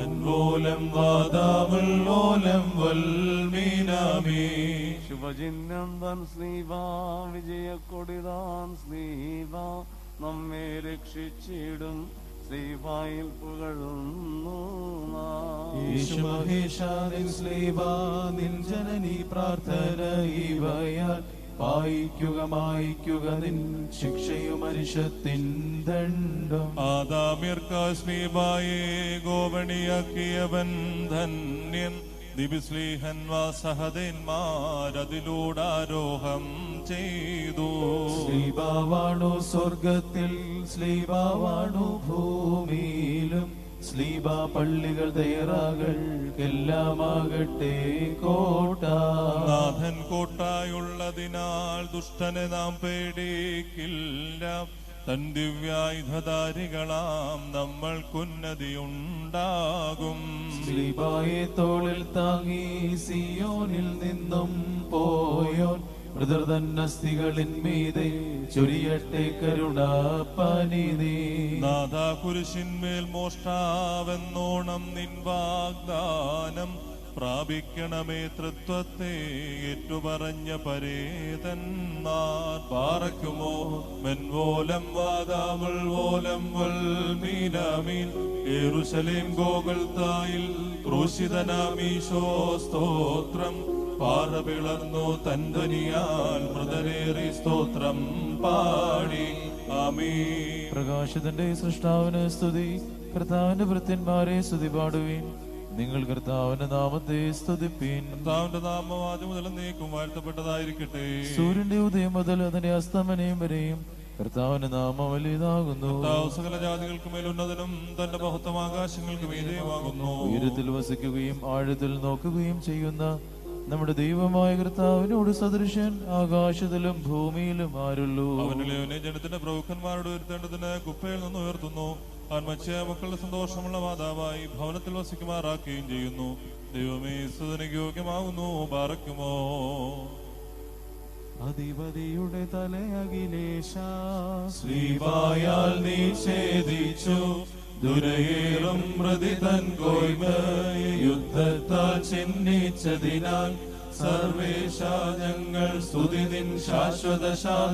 മൻവോലം വാദാമുല്ലോലം വൽമീനാമേ ശുഭചിഹ്നം തൻ സ്നീവ വിജയക്കൊടിതാൻ സ്നീവ നമ്മെ രക്ഷിച്ചിടും സ്നീവായിൽ പുകഴുന്നു നാം. യേശുമഹേശാനിൻ സ്ലേവ നിൻ ജനനി പ്രാർത്ഥന ഇവയാൽ പായിക്കുക മായിക്കുക നിൻ ശിക്ഷയും മനുഷ്യത്തിൻ ദണ്ഡം ആദാമിർക്കാശ്മീബായെ ഗോപണിയാക്കിയവൻ ധന്യൻ ദിബിസ്ലീഹൻ വാസഹതന്മാരതിലൂടാരോഹം ചെയ്തു സ്ലീബാവാണു സ്വർഗത്തിൽ സ്ലീബാവാണു ഭൂമിയിലും സ്ലീബ പള്ളികൾ തയ്യാറാകൾക്കെല്ലാമാകട്ടെ കോട്ട നാഥൻ കോട്ടായുള്ളതിനാൽ ദുഷ്ടനെ നാം പേടിക്കില്ല തൻ ദിവ്യായുധധാരികളാം നമ്മൾക്കുന്നതിയുണ്ടാകും സ്ലീബായെ തോളിൽ താങ്ങി സിയോനിൽ നിന്നും പോയോൻ മൃദർതന്നസ്തികളിൻ മീതെ ചൊരിയട്ടെ കരുണ പനിതീ നാഥ കുരിശിന്മേൽ മോഷ്ടാവെന്നോണം നിൻ വാഗ്ദാനം പ്രാപിക്കണമേ തൃത്വത്തെ ഏറ്റുപറഞ്ഞ പരേതന്മാർ പാറയ്ക്കുമോ മെൻവോലം വാദാമുൾ വോലം വൽമീനാമീൻ യേറുശലേം ഗോകൾ തായിൽ ക്രൂശിതനാമീശോ സ്തോത്രം പാറ പിളർന്നു തൻധ്വനിയാൽ മൃതരേറി സ്തോത്രം പാടി ആമീ പ്രകാശത്തിന്റെ സൃഷ്ടാവിന് സ്തുതി കർത്താവിന്റെ ഭൃത്യന്മാരെ സ്തുതി പാടുവീൻ നിങ്ങൾ കർത്താവിന്റെ നാമത്തെ സ്തുതിപ്പീൻ കർത്താവിന്റെ നാമം ആദ്യം മുതൽ നീക്കും വാഴ്ത്തപ്പെട്ടതായിരിക്കട്ടെ സൂര്യന്റെ ഉദയം മുതൽ അതിന്റെ അസ്തമനയും വരെയും കർത്താവിന്റെ നാമം വലിയതാകുന്നു കർത്താവ് സകല ജാതികൾക്ക് മേലുന്നതനും തന്റെ മഹത്വം ആകാശങ്ങൾക്ക് മീതെയുമാകുന്നു ഉയരത്തിൽ വസിക്കുകയും ആഴത്തിൽ നോക്കുകയും ചെയ്യുന്ന നമ്മുടെ ദൈവമായ കർത്താവിനോട് സദൃശൻ ആകാശത്തിലും ഭൂമിയിലും ആരുള്ളൂ അവനിലെ ജനത്തിന്റെ പ്രഭുക്കന്മാരോട് ഉയർത്തേണ്ടതിന് കുപ്പയിൽ നിന്ന് ഉയർത്തുന്നു അവൻ മത്സ്യ മക്കളുടെ സന്തോഷമുള്ള മാതാവായി ഭവനത്തിൽ വസിക്കുമാറാക്കുകയും ചെയ്യുന്നു ദൈവമേ സുതനക്ക് യോഗ്യമാകുന്നു പാറയ്ക്കുമോ അധിപതിയുടെ തലയഖിലേശ ശ്രീവായാൽ നീ ഛേദിച്ചു ദുരയേറും മൃതി തൻ കോയ്മയെ യുദ്ധത്താൽ ചിഹ്നിച്ചതിനാൽ സർവേശ ഞങ്ങൾ സ്തുതി നിൻ ശാശ്വത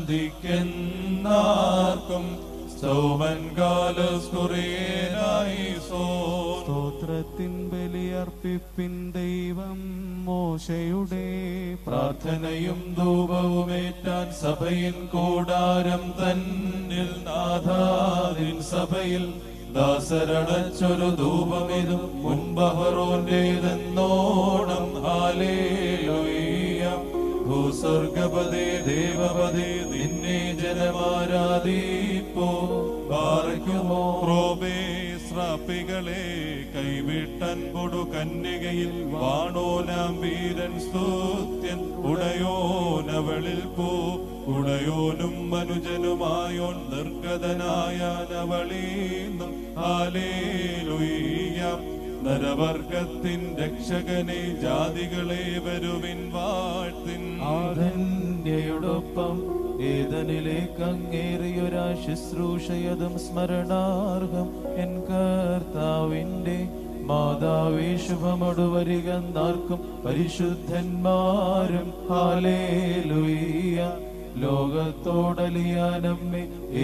ശാന്തിക്കെന്നാർക്കും സൗമൻ കാലസ്കുറിയേനായി സോ സ്തോത്രത്തിൻ ബലിയർപ്പിപ്പിൻ ദൈവം മോശയുടെ പ്രാർത്ഥനയും ധൂപവുമേറ്റാൻ സഭയിൻ കൂടാരം തന്നിൽ നാഥാദിൻ സഭയിൽ ദാസരടച്ചൊരു ധൂപമിതും മുൻബഹറോന്റേതെന്നോണം ഹാലേലുയ്യ ഭൂസ്വർഗപതേ ദേവപതേ നിന്നെ ജനമാരാധീപ്പോ പാർക്കുമോ ക്രോബേ ശ്രാപ്പികളെ കൈവിട്ടൻ പൊടു കന്യകയിൽ വാണോനാം വീരൻ സ്തുത്യൻ ഉടയോനവളിൽ പോ ഉടയോനും മനുജനുമായോൻ നിർഗതനായ നവളീന്നും ഹാലേലുയ്യാം നരവർഗത്തിൻ രക്ഷകനെ ജാതികളെ വരുവിൻ വാഴ്ത്തിൻ ആധന്യയോടൊപ്പം ഏതനിലേക്ക് അങ്ങേറിയൊരാ ശുശ്രൂഷയതും സ്മരണാർഹം എൻ കർത്താവിന്റെ മാതാവേ ശുഭമൊടു വരിക നാർക്കും പരിശുദ്ധന്മാരും ഹാലേലുയ്യ ലോകത്തോടലിയാനമ്മേ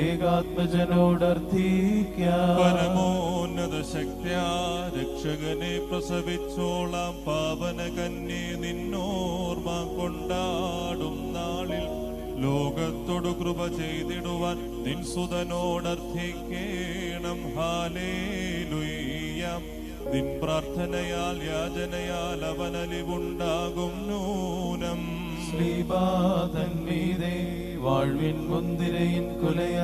ഏകാത്മജനോടർത്ഥിക്കാം പരമോന്നത ശക്തിയാ രക്ഷകനെ പ്രസവിച്ചോളാം പാവന കന്യെ നിന്നോർമ്മ കൊണ്ടാടും നാളിൽ ലോകത്തോടു കൃപ ചെയ്തിടുവാൻ നിൻ സുതനോടർത്ഥിക്കേണം ഹാലേലുയ്യാം നിൻ പ്രാർത്ഥനയാൽ യാചനയാൽ അവനലിവുണ്ടാകും നൂനം ശ്രീപാതന്മീതേ വാഴ്വിൻ മുന്തിരയിൻ കുലയ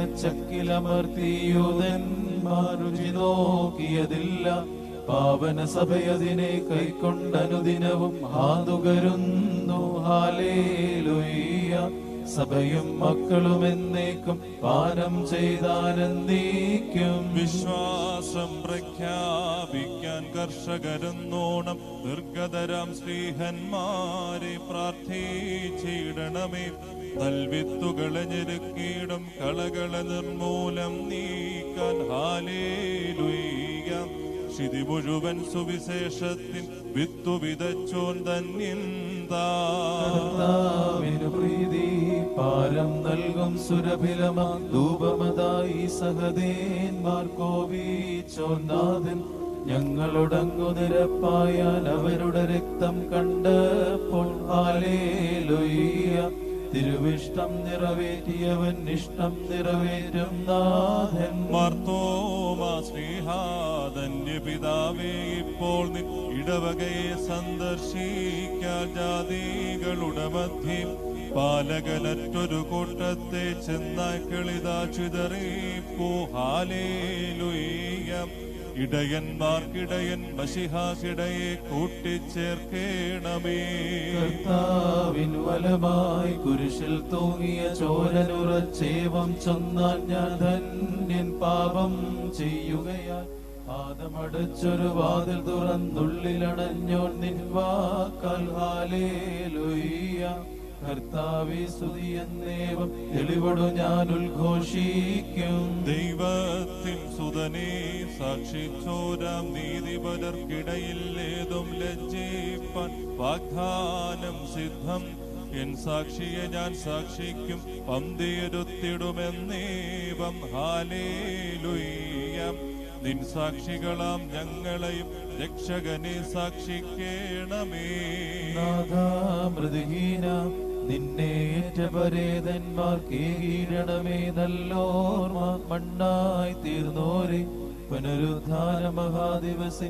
ചക്കിലമർത്തിയൂതന്മാരുചി നോക്കിയതില്ല പാവന സഭയതിനെ കൈക്കൊണ്ടനുദിനവും ഹാതുകരുന്നു ഹാലേലുയ്യ സഭയും മക്കളും എന്നേക്കും പാനം ചെയ്താനന്ദിക്കും വിശ്വാസം പ്രഖ്യാപിക്കാൻ കർഷകരെന്നോണം നിർഗതരാം സ്ത്രീഹന്മാരെ പ്രാർത്ഥിച്ചിടണമേ നൽവിത്തുകളെ ഞെരുക്കിയിടും കളകളെ നിർമൂലം നീക്കാൻ ഹാലേലുയ്യ ക്ഷിതി മുഴുവൻ സുവിശേഷത്തിൻ വിത്തു വിതച്ചോൻ ധന്യൻ താൻ കർത്താവിനു പ്രീതി പാരം നൽകും സുരഭിലമ ധൂപമതായി സഹദേന്മാർ കോപിച്ചോനാഥൻ ഞങ്ങളോടങ്ങു നിരപ്പായാൽ അവരുടെ രക്തം കണ്ടപ്പോൾ ഹാലേലുയ്യ തിരുവിഷ്ടം നിറവേറ്റിയവൻ ഇഷ്ടം നിറവേറ്റും നാഥൻ മാർത്തോമാ സ്നേഹാധന്യ പിതാവേ ഇപ്പോൾ നിൻ ഇടവകയെ സന്ദർശിക്കാൻ ജാതികളുടെ മധ്യം പാലകലറ്റൊരു കൂട്ടത്തെ ചെന്നായ്ക്കളിതാ ചിതറിപ്പോ ഹാലേലുയ്യം ഇടയന്മാർക്കിടയൻ മഷിഹാക്കിടയെ കൂട്ടിച്ചേർക്കേണമേ കർത്താവിൻ വലമായി കുരിശിൽ തൂങ്ങിയ ചോരനുറച്ചേവം ചൊന്നാൻ ഞാൻ ധന്യൻ പാപം ചെയ്യുകയാൽ പാദമടച്ചൊരു വാതിൽ തുറന്നുള്ളിലടഞ്ഞോൻ നിൻ വാക്കാൽ ഹാലേലുയ്യ കർത്താവെ സ്തുതി എന്നേവം തെളിവടു ഞാൻ ഉദ്ഘോഷിക്കും ദൈവത്തിൻ സുതനെ സാക്ഷിച്ചോരാം നീതിപരർക്കിടയിൽ ഏതും ലജ്ജിപ്പാൻ വാഗ്ദാനം സിദ്ധം എൻ സാക്ഷിയെ ഞാൻ സാക്ഷിക്കും പന്തിയിരുത്തിടുമെന്നേവം ഹാലേലുയ്യം നിൻ സാക്ഷികളാം ഞങ്ങളെയും രക്ഷകനെ സാക്ഷിക്കേണമേ മൃദുഹീന നിന്നെ ഏറ്റപരേതന്മാർ കീഴണമേ നല്ലോർമ്മ മണ്ണായി തീർന്നോരെ പുനരുദ്ധാന മഹാദിവസെ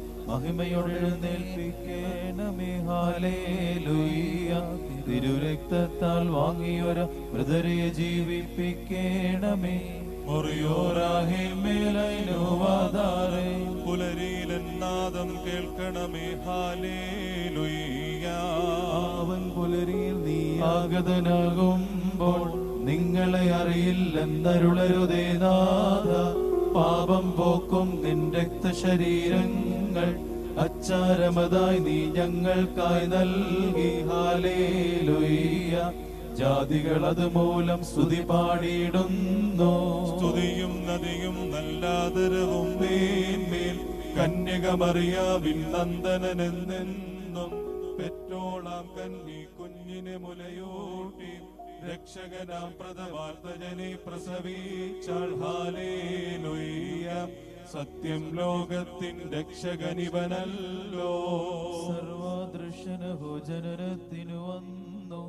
മഹിമയോടെഴുന്നേൽപ്പിക്കണമേ ഹാലേലുയ്യ തിരുരക്തത്താൽ വാങ്ങിയൊര മൃതരെ ജീവിപ്പിക്കണമേ ഒറിയോരാഹിൽ മേലൈനുവാദാരേ പുലരിയിലെന്നാദം കേൾക്കണമേ ഹാലേലുയ്യ അവൻ പുലരിയിൽ നീ ആഗതനാകുമ്പോൾ നിങ്ങളെ അറിയില്ലെന്നരുളരുതേ നാഥ പാപം പോക്കും നിൻ രക്തശരീരങ്ങൾ അച്ചാരമതായി നീ ഞങ്ങൾക്കായി നൽകി ഹാലേലുയ്യ ജാതികൾ അതുമൂലം സ്തുതി പാടിയിടുന്നു സ്തുതിയും നദിയും നല്ലാദരവും മേന്മേൽ കന്യകമറിയാവിൽ നന്ദനനെന്നെന്നും പെറ്റോളാം കന്നി കുഞ്ഞിനെ മുലയൂട്ടി രക്ഷകനാം പ്രഥമാർത്തജനെ പ്രസവിച്ചാൾ ഹാലേലുയ്യ സത്യം ലോകത്തിൻ രക്ഷകനിവനല്ലോ സർവദൃശ്യന ഭോജനത്തിനു വന്നു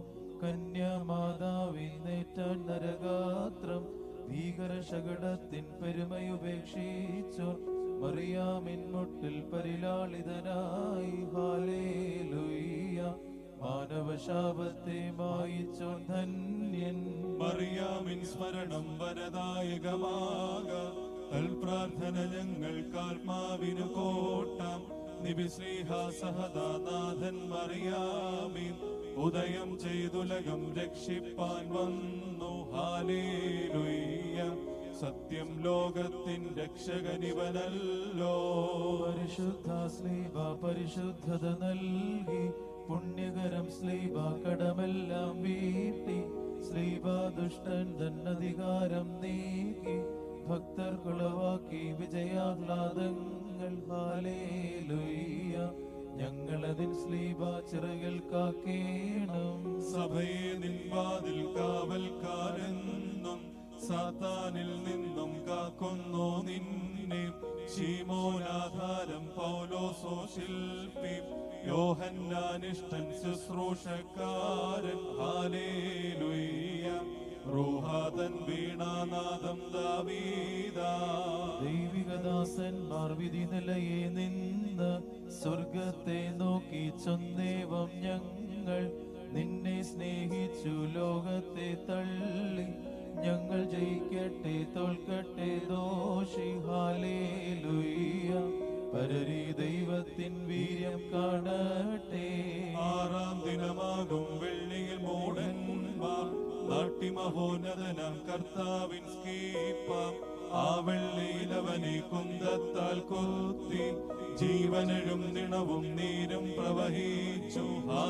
കന്യാമാതാവിന്നേറ്റാൻ നരഗാത്രം ഭീകര ശകടത്തിൻ പെരുമയുപേക്ഷിച്ചു മറിയാമിൻ മുട്ടിൽ പരിലാളിതനായി ഹാലേലുയ്യ മാനവശാപത്തെ മായിച്ചോ ധന്യൻ മറിയാമിൻ സ്മരണം വരദായകമാക തൽപ്രാർത്ഥന ഞങ്ങൾക്കാത്മാവിനു കോട്ടാം നിബിശ്രീഹ സഹദാനാഥൻ മറിയാമിൻ ഉദയം ചെയ്തുലകം രക്ഷിപ്പാൻ വന്നു ഹാലേലുയ്യ സത്യം ലോകത്തിൻ രക്ഷകനിവനല്ലോ പരിശുദ്ധ സ്ലീബ പരിശുദ്ധത നൽകി പുണ്യകരം സ്ലീബ കടമെല്ലാം വീട്ടി സ്ലീബ ദുഷ്ടൻ തന്നധികാരം നീക്കി ഭക്തർ കുളവാക്കി വിജയാഹ്ലാദങ്ങൾ ഹാലേലുയ്യ ഞങ്ങളതിൻ സ്ലീബ ചിറകിൽ കാക്കേണം സഭയെ നിൻവാതിൽ കാവൽക്കാരെന്നും സാത്താനിൽ നിന്നും കാക്കുന്നു നിന്നെ ശീമോനാധാരം പൗലോസോ ശില്പി യോഹന്നാനിഷ്ടൻ ശുശ്രൂഷക്കാരൻ ഹാലേലുയ്യ റൂഹാതൻ വീണാനാദം ദാവീദാ ദൈവികദാസന്മാർ വിധി നിലയെ നിന്ന് സ്വർഗത്തെ നോക്കി ചൊന്നേവം ഞങ്ങൾ നിന്നെ സ്നേഹിച്ചു ലോകത്തെ തള്ളി ഞങ്ങൾ ജയിക്കട്ടെ തോൽക്കട്ടെ ദോഷി ഹാലേലുയ്യ പരരി ദൈവത്തിൻ വീര്യം കാണട്ടെ ആറാം ദിനമാകും വെള്ളിയിൽ മൂടന്മാർ നാട്ടിമഹോന്നതനം കർത്താവിൻ സ്കീപ്പാം ആ വെള്ളിയിൽ അവനെ കുന്തത്താൽ കൊത്തി ജീവനഴും നിണവും നീരും പ്രവഹിച്ചു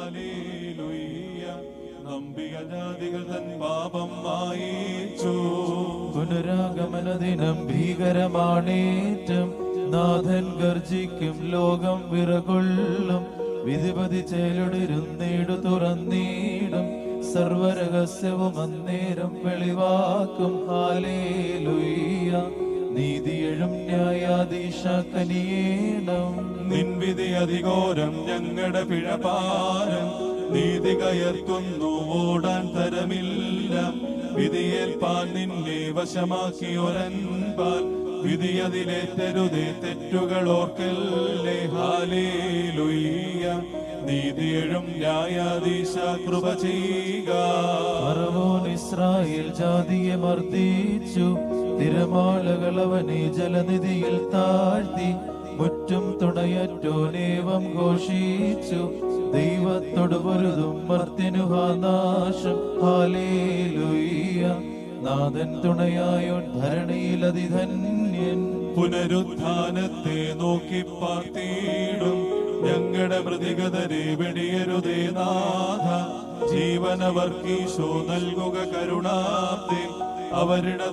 ഹാലേലുയ്യ നമ്പിയ ജാതികൾ തൻ പാപം മായിച്ചു പുനരാഗമന ദിനം ഭീകരമാണേറ്റം നാഥൻ ഗർജിക്കും ലോകം വിറകൊള്ളും വിധിപതി ചേലൊടിരുന്നീടു തുറന്നീടും സർവരഹസ്യവും അന്നേരം വെളിവാക്കും ഹാലേലുയ്യ നീതിയെഴും ന്യായാധീശ കനിയേണം നിൻവിധി അധികോരം ഞങ്ങളുടെ പിഴപാരം നീതി കയർക്കുന്നു ഓടാൻ തരമില്ല വിധിയേൽപ്പാൻ നിന്നെ വശമാക്കി ഒരൻപാൽ വിധിയതിലേറ്റരുതേ തെറ്റുകൾ ഓർക്കല്ലേ ഹാലേലുയ്യ നീതിയെഴും ന്യായാധീശ കൃപ ചെയ്യുക ഫറവോൻ ഇസ്രായേൽ ജാതിയെ മർദ്ദിച്ചു തിരമാലകൾ അവനെ ജലനിധിയിൽ താഴ്ത്തി മുറ്റും തുണയറ്റോനേവം ഘോഷിച്ചു ദൈവത്തോട് പൊരുതും മർത്തിനു നാശം ഹാലേലുയ്യ നാഥൻ തുണയായോൻ ധരണിയിൽ അതിധന്യൻ പുനരുത്ഥാനത്തെ നോക്കി പാർത്തിയിടും ഞങ്ങളുടെ മൃതികതരെ വെടിയരുതേ നാഥ ജീവനവർക്കീശോ നൽകുക കരുണാബ്ദി അവരുടെ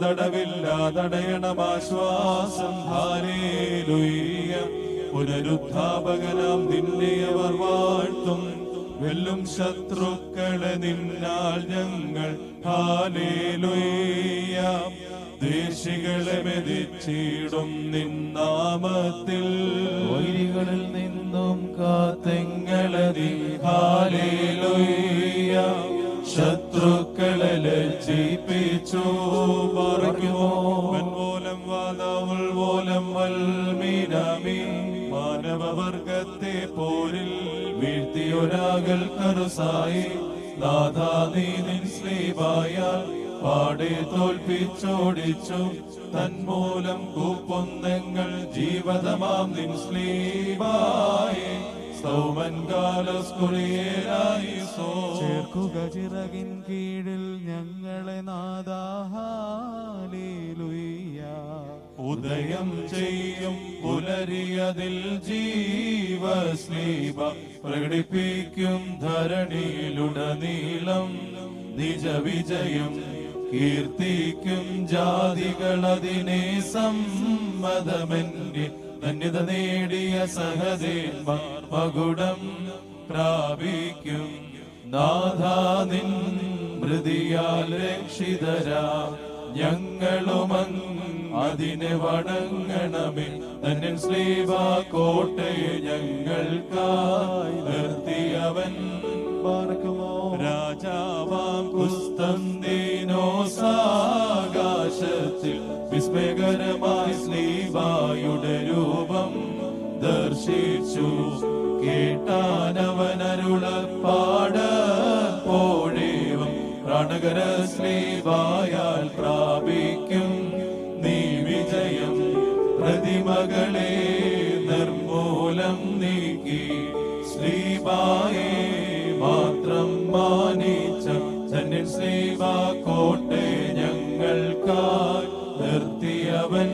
തടവില്ലാതടയണമാശ്വാസം ഹാരേലുയ്യ പുനരുദ്ധാപകനാം നിന്നെ അവർ വാഴ്ത്തും വെല്ലും ശത്രുക്കളെ നിന്നാൽ ഞങ്ങൾ ഹാലേലുയ്യ ദേശികളെ മെതിച്ചിടും നിന്നാമത്തിൽ വൈരികളിൽ നിന്നും കാത്തെങ്ങളതി ഹാലേലുയ്യ ശത്രുക്കളെ ലജ്ജിപ്പിച്ചു പറയുമോ പോലം വാതാവുൾ പോലം വൽമീനാമി മാനവവർഗത്തെ പോരിൽ വീഴ്ത്തിയൊരാകൽ കറുസായി നാഥാ നീ നിൻ സ്ലീവായാൽ പാടെ തോൽപ്പിച്ചോടിച്ചു തന്മൂലം കൂപ്പൊന്നെങ്ങൾ ജീവതമാം നിൻ സ്ലീവായി സൗമൻ കാലസ്കുറിയേലായി സോ ചേർക്കുക ചിറകിൻ കീഴിൽ ഞങ്ങളെ നാദാഹാലേലുയ്യ ഉദയം ചെയ്യും പുലരിയതിൽ ജീവസ്ലീപ പ്രകടിപ്പിക്കും ധരണിയിലുടനീളം നിജ വിജയം കീർത്തിക്കും ജാതികൾ അതിനെ സമ്മതമെന്നെ ധന്യത നേടിയ സഹദേന്മാർ മകുടം പ്രാപിക്കും നാഥാ നിൻ മൃതിയാൽ രക്ഷിതരാം ഞങ്ങളുമങ് അതിനെ വണങ്ങണമേ തന്നെ ശ്രീവ കോട്ടയെ ഞങ്ങൾക്കായി നിർത്തിയവൻ പാർക്കുമോ രാജാവാം കുസ്തന്തീനോസാകാശത്തിൽ വിസ്മയകരമായി ശ്രീവായുടെ രൂപം ദർശിച്ചു കേട്ടാനവനരുളപ്പാടപ്പോഴേവം പ്രാണകര ശ്രീവായാൽ പ്രാപിക്കും നീ വിജയം പ്രതിമകളെ നിർമൂലം നീക്കി ശ്രീബായെ മാത്രം മാനിച്ച ധന്യൻ ശ്രീബാ കോട്ടെ ഞങ്ങൾക്കായി നിർത്തിയവൻ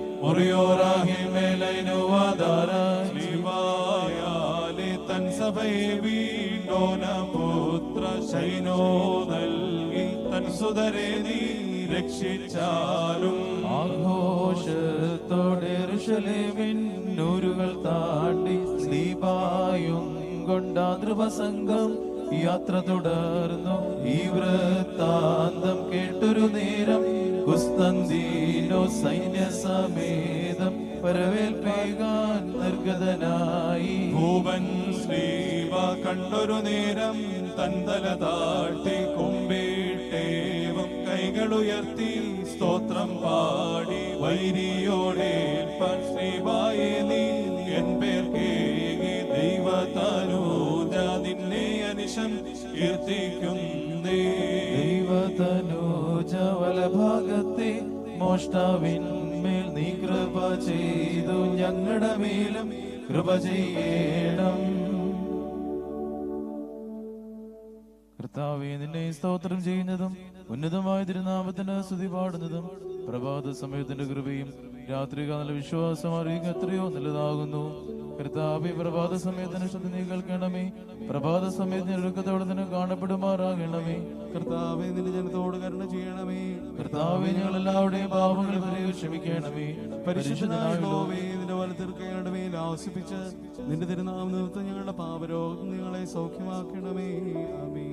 ശ്രീബായാലെ തൻ സഭയെ വീണ്ടോന പുത്ര ശൈനോ നൽകി തൻ സുതരെ നീ രക്ഷിച്ചാലും ആഘോഷത്തോടെ ഋഷലേമിന്നൂരുകൾ താണ്ടി സ്ലീപായും കൊണ്ടാ നൃപസംഘം യാത്ര തുടർന്നു ഈ വൃത്താന്തം കേട്ടൊരു നേരം കുസ്തന്തീനോ സൈന്യ സമേതം പരവേൽപ്പേകാൻ നിർഗതനായി ഭൂപൻ ശ്രീവ കണ്ടൊരു നേരം തന്തല താട്ടി കുമ്പിട്ടേവം കൈകളുയർത്തി സ്തോത്രം പാടി വൈരിയോടെ ശ്രീവായെ നീ എൻ പേർ കേകി ദൈവ തനൂജ നിന്നെ അനിശം കീർത്തിക്കുന്നേ ദൈവതനൂജ വലഭാഗത്തെ മോഷ്ടാവിന്മേൽ നീ കൃപ ചെയ്തു ഞങ്ങളുടെ മേലും കൃപ ചെയ്യണം കർത്താവെ നിന്നെ സ്തോത്രം ചെയ്യുന്നതും ഉന്നതമായ തിരുനാമത്തിന് സ്തുതി പാടുന്നതും പ്രഭാത സമയത്തിന്റെ കൃപയും രാത്രികാല വിശ്വാസം അറിയുക എത്രയോ നല്ലതാകുന്നു കർത്താവെ പ്രഭാത സമയത്തിന് ശ്രദ്ധ നീ കേൾക്കണമേ പ്രഭാത സമയത്തിന് ഒരുക്കത്തോടെ തന്നെ കാണപ്പെടുമാറാകണമേ കർത്താവെ നിന്റെ ജനത്തോട് കരുണ ചെയ്യണമേ കർത്താവെ ഞങ്ങൾ എല്ലാവരുടെയും പാപങ്ങൾ വരെ ക്ഷമിക്കണമേ പരിശുദ്ധനായുള്ളോവേ നിന്റെ വലത്തിർക്കയുടെ മേൽ ആവസിപ്പിച്ച് നിന്റെ തിരുനാമ നിമിത്തം ഞങ്ങളുടെ പാപരോഗം ഞങ്ങളെ സൗഖ്യമാക്കണമേ ആമേ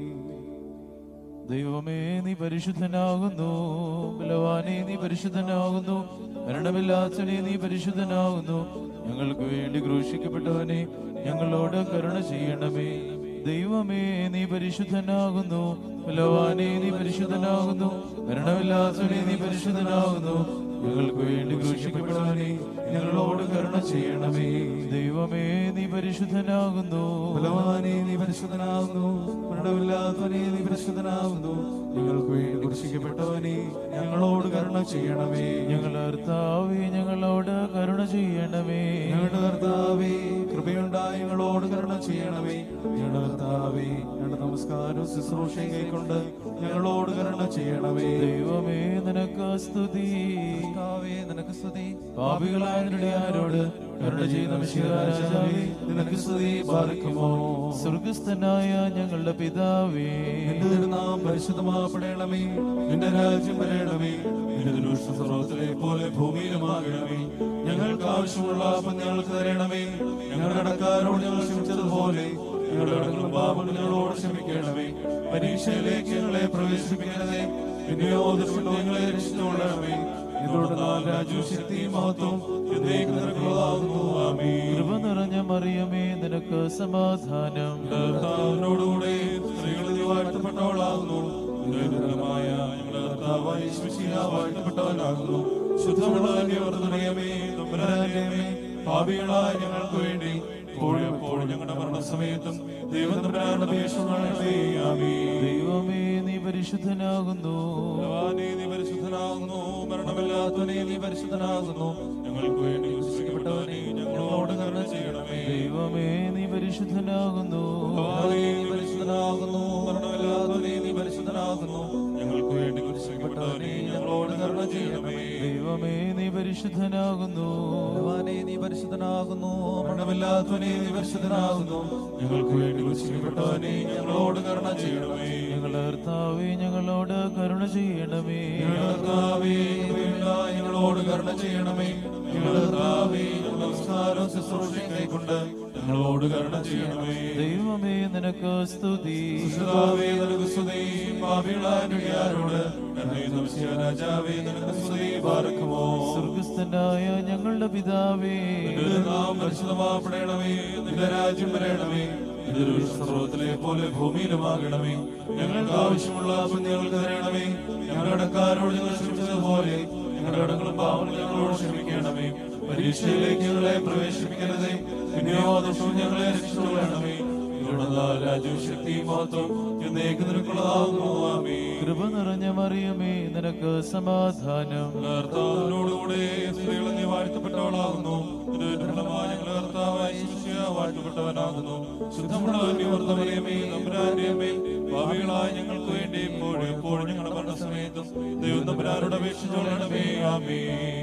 ദൈവമേ നീ പരിശുദ്ധനാകുന്നു ബലവാനെ നീ പരിശുദ്ധനാകുന്നു മരണമില്ലാത്തവനെ നീ പരിശുദ്ധനാകുന്നു ഞങ്ങൾക്ക് വേണ്ടി ക്രൂശിക്കപ്പെട്ടവനെ ഞങ്ങളോട് കരുണ ചെയ്യണമേ ദൈവമേ നീ പരിശുദ്ധനാകുന്നു ബലവാനെ നീ പരിശുദ്ധനാകുന്നു മരണമില്ലാത്തവനെ നീ പരിശുദ്ധനാകുന്നു ഞങ്ങൾക്ക് വേണ്ടി ക്രൂശിക്കപ്പെട്ടവനെ ഞങ്ങളോട് കരുണ ചെയ്യണമേ ദൈവമേ നീ പരിശുദ്ധനാകുന്നു ബലവാനെ നീ പരിശുദ്ധനാകുന്നു മരണമില്ലാത്തവനെ നീ പരിശുദ്ധനാകുന്നു ഞങ്ങൾക്ക് വേണ്ടി കുരിശിക്കപ്പെട്ടവനെ ഞങ്ങളോട് കരുണ ചെയ്യണമേ ഞങ്ങളുടെ കർത്താവേ ഞങ്ങളോട് കരുണ ചെയ്യണമേ ഞങ്ങളുടെ കർത്താവേ കൃപയുണ്ടായി ഞങ്ങളോട് കരുണ ചെയ്യണമേ ഞങ്ങളുടെ കർത്താവേ ഞങ്ങളുടെ നമസ്കാരവും ശുശ്രൂഷയും കൈക്കൊണ്ട് ഞങ്ങളോട് കരുണ ചെയ്യണമേ ദൈവമേ നിനക്ക് സ്തുതി കർത്താവേ നിനക്ക് സ്തുതി പാപികളായ ആരോട് കരുണ ചെയ്യുന്ന മിശിഹാരാജാവേ നിനക്ക് സ്തുതി പാലിക്കുമോ സ്വർഗസ്ഥനായ ഞങ്ങളുടെ പിതാവേ നിന്റെ തിരുനാം പരിശുദ്ധമാപ്പെടണമേ നിന്റെ രാജ്യം വരണമേ നിന്റെ ദുരുഷ്ട സർവത്തിലെ പോലെ ഭൂമിയിലുമാകണമേ ഞങ്ങൾക്ക് ആവശ്യമുള്ള അപ്പം ഞങ്ങൾക്ക് തരണമേ ഞങ്ങളുടെ കടക്കാരോട് ഞങ്ങൾ ക്ഷമിച്ചതുപോലെ ഞങ്ങളുടെ കടങ്ങളും പാപങ്ങളും ഞങ്ങളോട് ക്ഷമിക്കണമേ പരീക്ഷയിലേക്ക് ഞങ്ങളെ പ്രവേശിപ്പിക്കണമേ പിന്നെയോ ദുഷ്ടോ ഞങ്ങളെ രക്ഷിച്ചുകൊള്ളണമേ എന്നോട് രാജ്യവും ശക്തിയും മഹത്വം എന്നേക്കും നിനക്കുള്ളതാകുന്നു ആമേൻ കൃപ നിറഞ്ഞ മറിയമേ നിനക്ക് സമാധാനം കർത്താവിനോടുകൂടെ സ്ത്രീകളിൽ നീ വാഴ്ത്തപ്പെട്ടവളാകുന്നു ദൈവമായ ഞങ്ങളുടെ കർത്താവായ യേശുമിശിഹ വാഴ്ത്തപ്പെട്ടവനാകുന്നു ശുദ്ധമുള്ള നിയമേ തമ്പുരാനേ പാപികളായ ഞങ്ങൾക്ക് വേണ്ടി ഇപ്പോഴും എപ്പോഴും ഞങ്ങളുടെ മരണസമയത്തും ദൈവം തമ്പുരാനുടെ അപേക്ഷകളെ ആമീൻ ദൈവമേ നീ പരിശുദ്ധനാകുന്നു ഭഗവാനേ, നീ പരിശുദ്ധനാകുന്നു മരണമില്ലാത്തവനെ നീ പരിശുദ്ധനാകുന്നു ഞങ്ങൾക്ക് വേണ്ടി വിശ്വസിക്കപ്പെട്ടവനെ ഞങ്ങളോട് കരുണ ചെയ്യണമേ ദൈവമേ നീ പരിശുദ്ധനാകുന്നു ഭഗവാനേ, നീ പരിശുദ്ധനാകുന്നു മരണമില്ലാത്തവനെ നീ പരിശുദ്ധനാകുന്നു ഞങ്ങൾക്ക് വേണ്ടി കുരിശിക്കപ്പെട്ടവനെ ഞങ്ങളോട് കരുണ ചെയ്യണമേ ദൈവമേ നീ പരിശുദ്ധനാകുന്നു ഭഗവാനേ നീ പരിശുദ്ധനാകുന്നു മരണമില്ലാത്തവനെ നീ പരിശുദ്ധനാകുന്നു ഞങ്ങൾക്ക് വേണ്ടി കുരിശിക്കപ്പെട്ടവനെ ഞങ്ങളോട് കരുണ ചെയ്യണമേ ഞങ്ങളുടെ കർത്താവേ ഞങ്ങളോട് കരുണ ചെയ്യണമേ ഞങ്ങളുടെ കർത്താവേ, കൃപയുണ്ടായി ഞങ്ങളോട് കരുണ ചെയ്യണമേ ഞങ്ങളുടെ കർത്താവേ, ഞങ്ങളുടെ നമസ്കാരവും ശുശ്രൂഷയും കൈക്കൊണ്ട് ഞങ്ങളോട് കരുണ ചെയ്യണമേ ദൈവമേ നിനക്ക് സ്തുതി കർത്താവേ, നിനക്ക് സ്തുതി. പാപികളായ ഞങ്ങളോട് കരുണയും നമസ്കാര രാജാവേ നിനക്ക് സ്തുതി പാർക്കുമോ സ്വർഗസ്ഥനായ ഞങ്ങളുടെ പിതാവേ നിന്റെ നാം പരിശുദ്ധമാപ്പെടണമേ നിന്റെ രാജ്യം വരണമേ നിന്റെ സർവത്തിലെ പോലെ ഭൂമിയിലുമാകണമേ ഞങ്ങൾക്ക് ആവശ്യമുള്ള അപ്പം ഞങ്ങൾക്ക് തരണമേ ഞങ്ങളുടെ കടക്കാരോട് ഞങ്ങൾ ക്ഷമിച്ചതുപോലെ ഞങ്ങളുടെ കടങ്ങളും പാവങ്ങളും ഞങ്ങളോട് ക്ഷമിക്കണമേ പരീക്ഷയിലേക്ക് ഞങ്ങളെ പ്രവേശിപ്പിക്കരുതേ പിന്നെയോ ദുഷ്ടവും ഞങ്ങളെ രക്ഷിച്ചുകൊള്ളണമേ നിങ്ങളുടെ രാജ്യവും ശക്തിയും മഹത്വം എന്നേക്ക് നിനക്കുള്ളതാകുന്നു ആമേൻ കൃപ നിറഞ്ഞ മറിയമേ നിനക്ക് സമാധാനം കർത്താവിനോടുകൂടെ സ്ത്രീകൾ നീ വാഴ്ത്തപ്പെട്ടവളാകുന്നു നിന്റെ ദൃഢമായ ഞങ്ങളുടെ കർത്താവായ യേശുമിശിഹാ വാഴ്ത്തപ്പെട്ടവനാകുന്നു ശുദ്ധമുള്ള വർദ്ധമറിയമേ നമ്പുരാന്റെയമേ ഭാവികളായ ഞങ്ങൾക്ക് വേണ്ടി ഇപ്പോഴും എപ്പോഴും ഞങ്ങളുടെ മരണസമയത്തും ദൈവം നമ്പുരാനോട് അപേക്ഷിച്ചോളണമേ ആമേ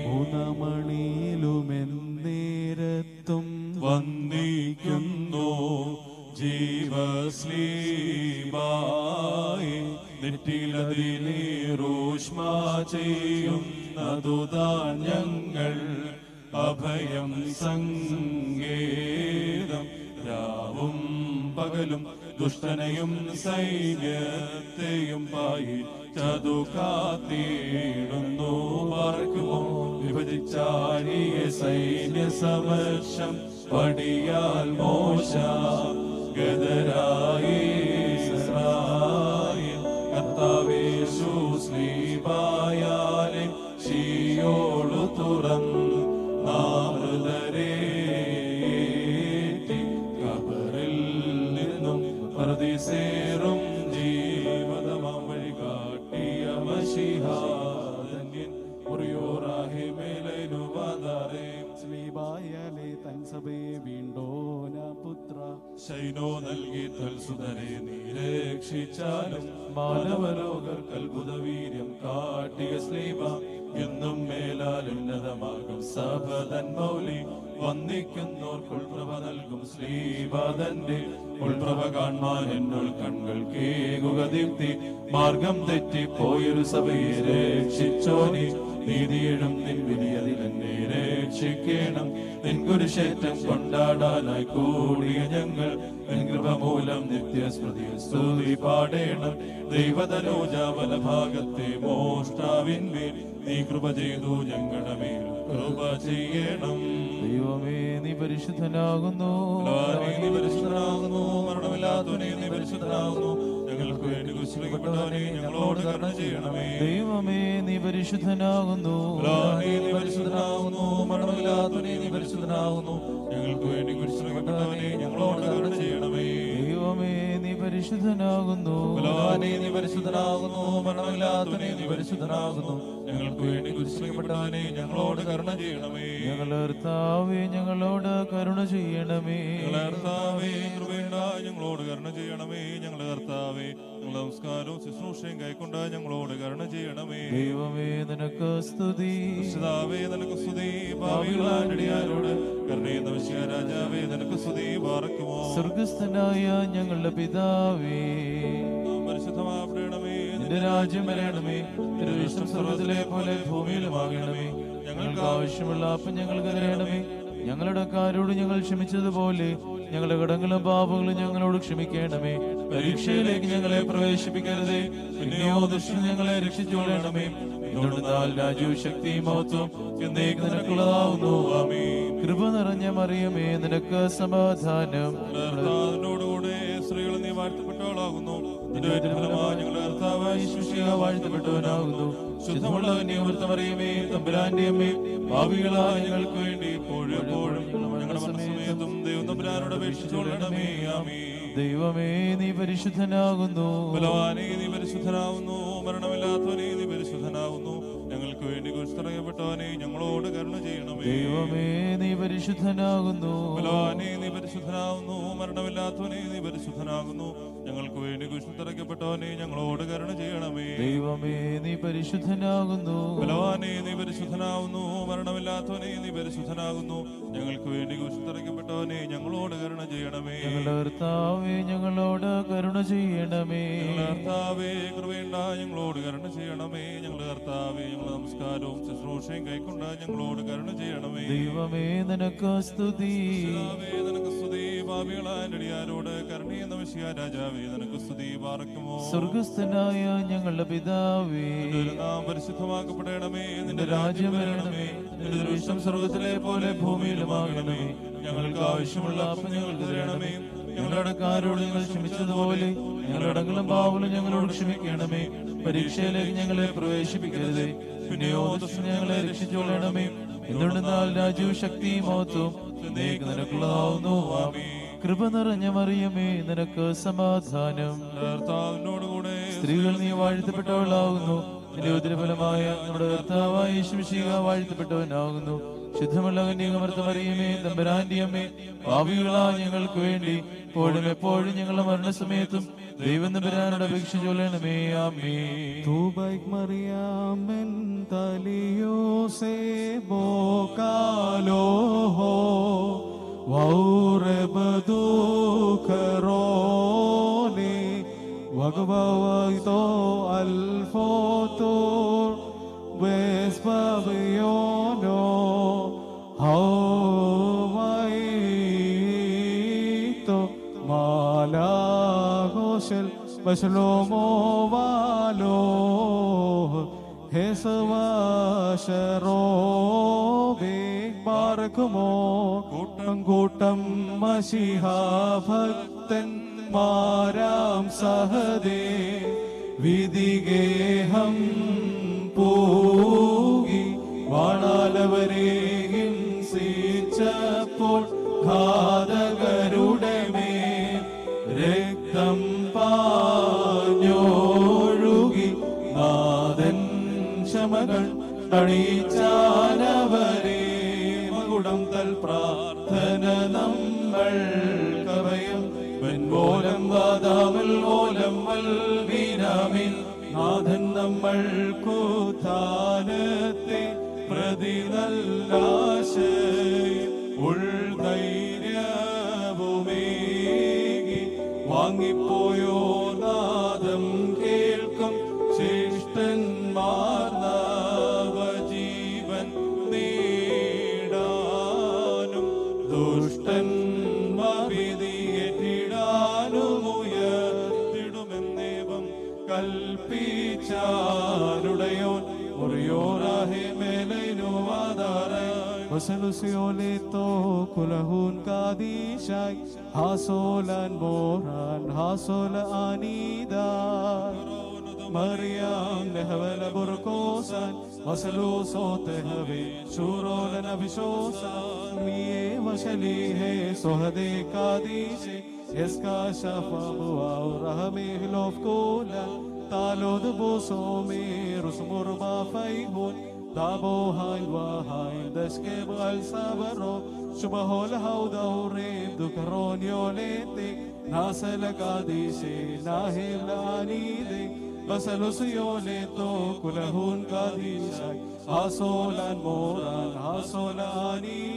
ഊണമണിയിലുമെന്നേരത്തും വന്ദിക്കുന്നു ജീവസ്ലീബായി നെറ്റിലതിലേറൂഷ്മ ചെയ്യുന്നതുതാ ഞങ്ങൾ അഭയം സങ്കേതം രാവും പകലും ദുഷ്ടനെയും സൈന്യത്തെയും പായി ചതു കാത്തിടുന്നു പാർക്കുമോ വിഭജിച്ചാടിയ സൈന്യ സമർഷം പടിയാൽ മോശ ഗതരായി ഇസ്രായേൽ കർത്താവേശു സ്ലീപായാലെ ശിയോളു തുറന്നു നാമൃതരേറ്റി കബറിൽ നിന്നും പ്രതിസേറും ജീവതമാം വഴി കാട്ടിയ മഷിഹാധന്യൻ മുറിയോറാഹി മേലനുവാദാരേ സ്ലീബായാലെ തൻ സഭയെ വീണ്ടോന പുതു പുത്ര ശൈനോ നൽകി തൽസുതരെ നീ രക്ഷിച്ചാലും മാനവലോകർക്ക് അത്ഭുത വീര്യം കാട്ടിയ സ്ലീമ എന്നും മേലാൽ ഉന്നതമാകും സഭതൻ മൗലി വന്നിക്കുന്നോർക്കുൾപ്രഭ നൽകും ശ്രീപാദന്റെ ഉൾപ്രഭ കാണാൻ എന്നുൾ കൺകൾ കേകുക ദീപ്തി മാർഗം തെറ്റിപ്പോയൊരു സഭയെ രക്ഷിച്ചോനി നീതിയിടും നിൻ വിധിയതിൽ എന്നെ രക്ഷിക്കണം നിൻ കുരുശേറ്റം കൊണ്ടാടാനായി കൂടിയ ഞങ്ങൾ നിൻ കൃപ മൂലം നിത്യസ്മൃതി സ്തുതി പാടേണം ദൈവതനോജാവല ഭാഗത്തെ മോഷ്ടാവിന്മേൽ നീ കൃപ ചെയ്തു ഞങ്ങളുടെ മേൽ കൃപ ചെയ്യണം ദൈവമേ നീ പരിശുദ്ധനാകുന്നു ബലവാനേ, നീ പരിശുദ്ധനാകുന്നു മരണമില്ലാത്തവനെ നീ പരിശുദ്ധനാകുന്നു ഞങ്ങൾക്ക് വേണ്ടി കുശലിക്കപ്പെട്ടവനെ ഞങ്ങളോട് കരുണ ചെയ്യണമേ ദൈവമേ നീ പരിശുദ്ധനാകുന്നു ബലവാനേ, നീ പരിശുദ്ധനാകുന്നു മരണമില്ലാത്തവനെ നീ പരിശുദ്ധനാകുന്നു ഞങ്ങൾക്ക് വേണ്ടി കുരിശിലപ്പെട്ടവനെ ഞങ്ങളോട് കരുണ ചെയ്യണമേ ദൈവമേ നീ പരിശുദ്ധനാകുന്നു ബലവാനേ, നീ പരിശുദ്ധനാകുന്നു മരണമില്ലാത്തവനെ നീ പരിശുദ്ധനാകുന്നു ഞങ്ങൾക്ക് വേണ്ടി കുരിശിലപ്പെട്ടവനെ ഞങ്ങളോട് കരുണ ചെയ്യണമേ ഞങ്ങളുടെ കർത്താവേ ഞങ്ങളോട് കരുണ ചെയ്യണമേ ഞങ്ങളെ കർത്താവേ കൃപയുണ്ട ഞങ്ങളോട് കരുണ ചെയ്യണമേ ഞങ്ങളുടെ കർത്താവേ ഞങ്ങളുടെ നമസ്കാരവും ശുശ്രൂഷയും കൈക്കൊണ്ട് ഞങ്ങളോട് കരുണ ചെയ്യണമേ ദൈവമേ നിനക്ക് സ്തുതി രക്ഷിതാവേ നിനക്ക് സ്തുതി ഭാവികളാടിയാരോട് കരുണയുന്ന വിഷയ രാജാവേ നിനക്ക് സ്തുതി പാർക്കുമോ സ്വർഗസ്ഥനായ ഞങ്ങളുടെ പിതാവേ പരിശുദ്ധമാപ്പെടണമേ നിന്റെ രാജ്യം വരണമേ തിരുവിഷ്ടം സ്വർഗത്തിലെ പോലെ ഭൂമിയിലുമാകണമേ ഞങ്ങൾക്ക് ആവശ്യമുള്ള അപ്പം ഞങ്ങൾക്ക് തരണമേ ഞങ്ങളുടെ കാരോട് ഞങ്ങൾ ക്ഷമിച്ചതുപോലെ ഞങ്ങളുടെ കടങ്ങളും പാപങ്ങളും ഞങ്ങളോട് ക്ഷമിക്കണമേ പരീക്ഷയിലേക്ക് ഞങ്ങളെ പ്രവേശിപ്പിക്കരുതേ പിന്നെയോ ദുഷ്ടൻ ഞങ്ങളെ രക്ഷിച്ചുകൊള്ളണമേ എന്തുകൊണ്ടെന്നാൽ രാജ്യവും ശക്തിയും മഹത്വം എന്നേക്ക് നിനക്കുള്ളതാവുന്നു ആമേ കൃപ നിറഞ്ഞ മറിയമേ നിനക്ക് സമാധാനം കർത്താവിനോടുകൂടെ സ്ത്രീകൾ നീ വാഴ്ത്തപ്പെട്ടവളാകുന്നു നിന്റെ ഫലമായി ഞങ്ങളുടെ കർത്താവായി ശുശ്രിയ വാഴ്ത്തപ്പെട്ടവനാകുന്നു ശുദ്ധമുള്ള നിയമർത്തമറിയമേ തമ്പുരാന്റെ അമ്മേ ഭാവികളായ ഞങ്ങൾക്ക് വേണ്ടി എപ്പോഴും എപ്പോഴും ഞങ്ങളുടെ മനസ്സമേതും ദൈവം തമ്പുരാനോട് അപേക്ഷിച്ചുകൊള്ളണമേ ആമേ ദൈവമേ നീ പരിശുദ്ധനാകുന്നു ബലവാനെ നീ പരിശുദ്ധനാവുന്നു മരണമില്ലാത്തവനെ നീ പരിശുദ്ധനാവുന്നു ഞങ്ങൾക്ക് വേണ്ടി കുരിശിറങ്ങപ്പെട്ടവനെ ഞങ്ങളോട് കരുണ ചെയ്യണമേ ദൈവമേ നീ പരിശുദ്ധനാകുന്നു ബലവാനെ നീ പരിശുദ്ധനാവുന്നു മരണമില്ലാത്തവനെ നീ പരിശുദ്ധനാകുന്നു ഞങ്ങൾക്ക് വേണ്ടി കുരിശിറക്കപ്പെട്ടവനെ ഞങ്ങളോട് കരുണ ചെയ്യണമേ ദൈവമേ നീ പരിശുദ്ധനാകുന്നു ബലവാനെ നീ പരിശുദ്ധനാവുന്നു മരണമില്ലാത്തവനെ നീ പരിശുദ്ധനാകുന്നു ഞങ്ങൾക്ക് വേണ്ടി കുരിശിറക്കപ്പെട്ടവനെ ഞങ്ങളോട് കരുണ ചെയ്യണമേ ഞങ്ങളുടെ കർത്താവേ ഞങ്ങളോട് കരുണ ചെയ്യണമേ ഞങ്ങളുടെ കർത്താവേ കൃപയുണ്ട ഞങ്ങളോട് കരുണ ചെയ്യണമേ ഞങ്ങളുടെ കർത്താവേ ഞങ്ങളുടെ നമസ്കാരവും ശുശ്രൂഷയും കൈക്കൊണ്ട് ഞങ്ങളോട് കരുണ ചെയ്യണമേ ദൈവമേ നിനക്ക് സ്തുതി കർത്താവേ, നിനക്ക് സ്തുതി പാപികളായ അടിയാരോട് കരുണീയ നമസ്യ രാജാവേ നിനക്ക് സ്തുതി പാർക്കുമോ സ്വർഗസ്ഥനായ ഞങ്ങളുടെ പിതാവേ നിന്റെ നാം പരിശുദ്ധമാക്കപ്പെടണമേ നിന്റെ രാജ്യം വരണമേ നിന്റെ ദൃഷ്ടം സ്വർഗത്തിലെ പോലെ ഭൂമിയിലുമാകണമേ ഞങ്ങൾക്ക് ആവശ്യമുള്ള അപ്പം ഞങ്ങൾക്ക് തരണമേ ഞങ്ങളുടെ കാരോട് ഞങ്ങൾ ക്ഷമിച്ചതുപോലെ ഞങ്ങളുടെ അടങ്ങളും പാവലും ഞങ്ങളോട് ക്ഷമിക്കണമേ പരീക്ഷയിലേക്ക് ഞങ്ങളെ പ്രവേശിപ്പിക്കരുതേ പിന്നെയോ ദുഷ്ടൻ ഞങ്ങളെ രക്ഷിച്ചുകൊള്ളണമേ എന്തുകൊണ്ടെന്നാൽ രാജ്യവും ശക്തിയും മഹത്വവും എന്നേക്ക് നിനക്കുള്ളതാവുന്നു ആമേ കൃപ നിറഞ്ഞ മറിയമേ നിനക്ക് സമാധാനം കർത്താവിനോടുകൂടെ സ്ത്രീകൾ നീ വാഴ്ത്തപ്പെട്ടവളാകുന്നു നിന്റെ ഉദരഫലമായ നമ്മുടെ കർത്താവായ യേശുമിശിഹ വാഴ്ത്തപ്പെട്ടവനാകുന്നു ശുദ്ധമുള്ള കന്യകമർത്തമറിയമേ തമ്പരാന്റെ അമ്മേ ഭാവികളാ ഞങ്ങൾക്ക് വേണ്ടി ഇപ്പോഴും എപ്പോഴും ഞങ്ങളുടെ മരണസമയത്തും ദൈവം തമ്പരാനോട് അപേക്ഷ ചൊല്ലണമേ ആമേ Tubig Mariam mentalio se bocaloho Vaure badu karoni Wagbawaito alfotur Vespaviono Hawaito Malagoshel Bashlomo Valo ഹേസവാശരോബേ പാർക്കുമോ കൂട്ടം കൂട്ടം മഷിഹാഭക്തൻ മാരാം സഹദേ വിധിഗേഹം പൂകി വാണാലവരെ ഹിംസിച്ചപ്പോൾ ഘാതകരുടെ മേൽ രക്തം പാഞ്ഞോഴുകി നാഥൻ ക്ഷമകൾ അണിച്ചാനവരെ മകുടം തൽ പ്രാർത്ഥന നമ്മൾ നമ്മൾക്കു താനത്തെ പ്രതി നല്ലാശയും ഉൾധൈര്യവുമേകി വാങ്ങിപ്പോയോ നാദം കേൾക്കും ശിഷ്ടന്മാർ നവജീവൻ നേടാനും ദുഷ്ടൻ വിധിയേറ്റിടാനുമുയർത്തിടുമെന്നേവം കൽപ്പിച്ചാരുടയോൻ മുറിയോറാഹെ മേലൈനു ആധാരായി Masalusiolito kulahun kadishay hasolan moran hasola anidan Mariam nehvela burkosan masaluso tehve shurola navishosan miye mashalihe sohade kadishe eska shafa bua rahme hilof kulan talod buso me rusmur ba faihun Dabo hay wahay deske bal sabaro Shubahol haudaw rib dukaron yolete Nasal kadishe nahim la anide Basalos yoleto kulahun kadishay Hasolan moran hasolan